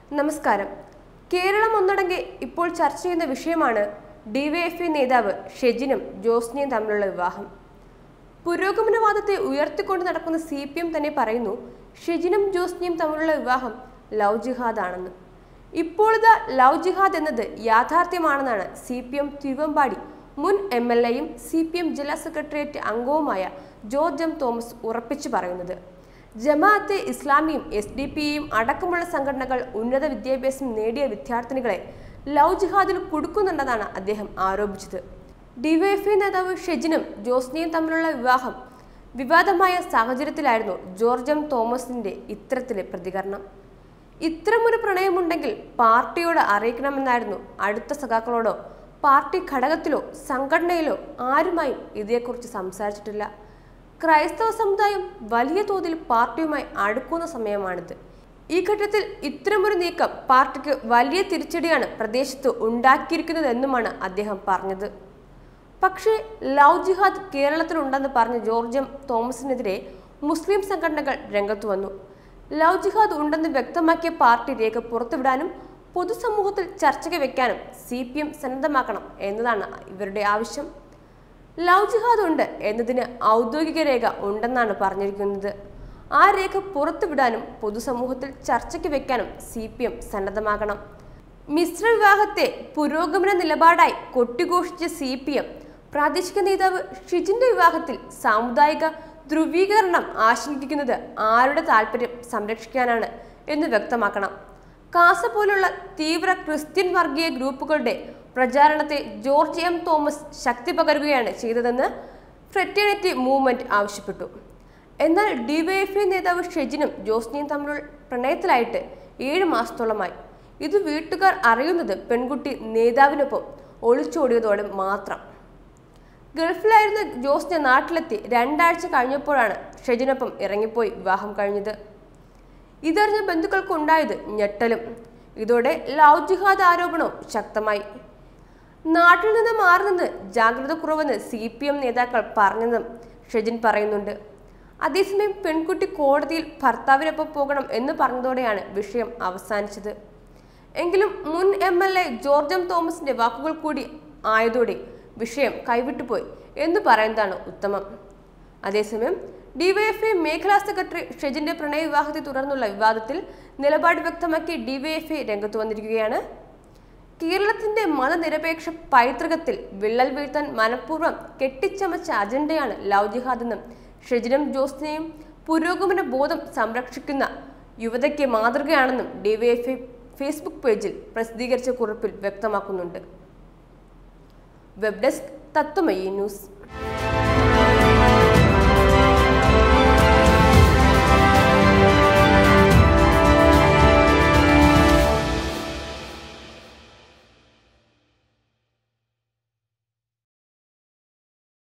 നമസ്കാരം കേരളം ഒന്നടങ്കെ ഇപ്പോൾ ചർച്ച ചെയ്യുന്ന വിഷയമാണ് ഡിവൈഎഫ്ഐ നേതാവ് ഷെജിനും ജോസ്നിയും തമ്മിലുള്ള വിവാഹം പുരോഗമനവാദത്തെ ഉയർത്തിക്കൊണ്ട് നടക്കുന്ന സി പി എം തന്നെ പറയുന്നു ഷെജിനും ജോസ്നിയും തമ്മിലുള്ള വിവാഹം ലവ് ജിഹാദ് ആണെന്ന് ഇപ്പോഴത്തെ ലവ് ജിഹാദ് എന്നത് യാഥാർത്ഥ്യമാണെന്നാണ് സി പി എം തിരുവമ്പാടി മുൻ എം എൽ എയും സി പി എം ജില്ലാ സെക്രട്ടേറിയറ്റ് അംഗവുമായ ജോർജ് എം തോമസ് ഉറപ്പിച്ചു പറയുന്നത് ജമാഅത്തെ ഇസ്ലാമിയും എസ് ഡി പിയും അടക്കമുള്ള സംഘടനകൾ ഉന്നത വിദ്യാഭ്യാസം നേടിയ വിദ്യാർത്ഥിനികളെ ലവ് ജിഹാദിൽ കുടുക്കുന്നുണ്ടെന്നാണ് അദ്ദേഹം ആരോപിച്ചത് ഡിവൈഎഫ്ഐ നേതാവ് ഷെജിനും ജോസ്നിയും തമ്മിലുള്ള വിവാഹം വിവാദമായ സാഹചര്യത്തിലായിരുന്നു ജോർജ് എം തോമസിന്റെ ഇത്തരത്തിലെ പ്രതികരണം ഇത്തരമൊരു പ്രണയമുണ്ടെങ്കിൽ പാർട്ടിയോട് അറിയിക്കണമെന്നായിരുന്നു അടുത്ത സഖാക്കളോടോ പാർട്ടി ഘടകത്തിലോ സംഘടനയിലോ ആരുമായും ഇതേക്കുറിച്ച് സംസാരിച്ചിട്ടില്ല ക്രൈസ്തവ സമുദായം വലിയ തോതിൽ പാർട്ടിയുമായി അടുക്കുന്ന സമയമാണിത് ഈ ഘട്ടത്തിൽ ഇത്തരമൊരു നീക്കം പാർട്ടിക്ക് വലിയ തിരിച്ചടിയാണ് പ്രദേശത്ത് ഉണ്ടാക്കിയിരിക്കുന്നതെന്നുമാണ് അദ്ദേഹം പറഞ്ഞത് പക്ഷേ ലവ് ജിഹാദ് കേരളത്തിലുണ്ടെന്ന് പറഞ്ഞ ജോർജ് എം തോമസിനെതിരെ മുസ്ലിം സംഘടനകൾ രംഗത്തു വന്നു ലവ് ജിഹാദ് ഉണ്ടെന്ന് വ്യക്തമാക്കിയ പാർട്ടി രേഖ പുറത്തുവിടാനും പൊതുസമൂഹത്തിൽ ചർച്ചയ്ക്ക് വെക്കാനും സി പി എം സന്നദ്ധമാക്കണം എന്നതാണ് ഇവരുടെ ആവശ്യം ലവ് ജിഹാദ് ഉണ്ട് എന്നതിന് ഔദ്യോഗിക രേഖ ഉണ്ടെന്നാണ് പറഞ്ഞിരിക്കുന്നത് ആ രേഖ പുറത്തുവിടാനും പൊതുസമൂഹത്തിൽ ചർച്ചയ്ക്ക് വെക്കാനും സി പി എം സന്നദ്ധമാകണം മിശ്ര വിവാഹത്തെ പുരോഗമന നിലപാടായി കൊട്ടിഘോഷിച്ച സി പി എം പ്രാദേശിക നേതാവ് ഷിജിന്റെ വിവാഹത്തിൽ സാമുദായിക ധ്രുവീകരണം ആശങ്കിക്കുന്നത് ആരുടെ താല്പര്യം സംരക്ഷിക്കാനാണ് എന്ന് വ്യക്തമാക്കണം കാസ പോലുള്ള തീവ്ര ക്രിസ്ത്യൻ വർഗീയ ഗ്രൂപ്പുകളുടെ പ്രചാരണത്തെ ജോർജ് എം തോമസ് ശക്തി പകരുകയാണ് ചെയ്തതെന്ന് ഫ്രെറ്റേണിറ്റി മൂവ്മെന്റ് ആവശ്യപ്പെട്ടു എന്നാൽ ഡിവൈഎഫ്ഐ നേതാവ് ഷെജിനും ജോസ്നിയും തമ്മിലുള്ള പ്രണയത്തിലായിട്ട് ഏഴ് മാസത്തോളമായി ഇത് വീട്ടുകാർ അറിയുന്നത് പെൺകുട്ടി നേതാവിനൊപ്പം ഒളിച്ചോടിയതോടെ മാത്രം ഗൾഫിലായിരുന്ന ജോസ്ന നാട്ടിലെത്തി രണ്ടാഴ്ച കഴിഞ്ഞപ്പോഴാണ് ഷെജിനൊപ്പം ഇറങ്ങിപ്പോയി വിവാഹം കഴിഞ്ഞത് ഇതറിഞ്ഞ ബന്ധുക്കൾക്ക് ഉണ്ടായത് ഞെട്ടലും ഇതോടെ ലവ് ജിഹാദ് ആരോപണവും ശക്തമായി നാട്ടിൽ നിന്ന് മാറി നിന്ന് ജാഗ്രത കുറവെന്ന് സി പി എം നേതാക്കൾ പറഞ്ഞെന്നും ഷെജിൻ പറയുന്നുണ്ട് അതേസമയം പെൺകുട്ടി കോടതിയിൽ ഭർത്താവിനൊപ്പം പോകണം എന്ന് പറഞ്ഞതോടെയാണ് വിഷയം അവസാനിച്ചത് എങ്കിലും മുൻ M L A George M തോമസിന്റെ വാക്കുകൾ കൂടി ആയതോടെ വിഷയം കൈവിട്ടുപോയി എന്ന് പറയുന്നതാണ് ഉത്തമം അതേസമയം ഡിവൈഎഫ്ഐ മേഖലാ സെക്രട്ടറി ഷെജിന്റെ പ്രണയ വിവാഹത്തെ തുടർന്നുള്ള വിവാദത്തിൽ നിലപാട് വ്യക്തമാക്കി ഡിവൈഎഫ്ഐ രംഗത്ത് വന്നിരിക്കുകയാണ് കേരളത്തിന്റെ മതനിരപേക്ഷ പൈതൃകത്തിൽ വിള്ളൽ വീഴ്ത്താൻ മനഃപൂർവ്വം കെട്ടിച്ചമച്ച അജണ്ടയാണ് ലവ് ജിഹാദെന്നും ഷെജിനും ജോസ്നെയും പുരോഗമന ബോധം സംരക്ഷിക്കുന്ന യുവതയ്ക്ക് മാതൃകയാണെന്നും ഡിവൈഎഫ്ഐ ഫേസ്ബുക്ക് പേജിൽ പ്രസിദ്ധീകരിച്ച കുറിപ്പിൽ വ്യക്തമാക്കുന്നുണ്ട് വെബ് ഡെസ്ക് തത്വമയി ന്യൂസ്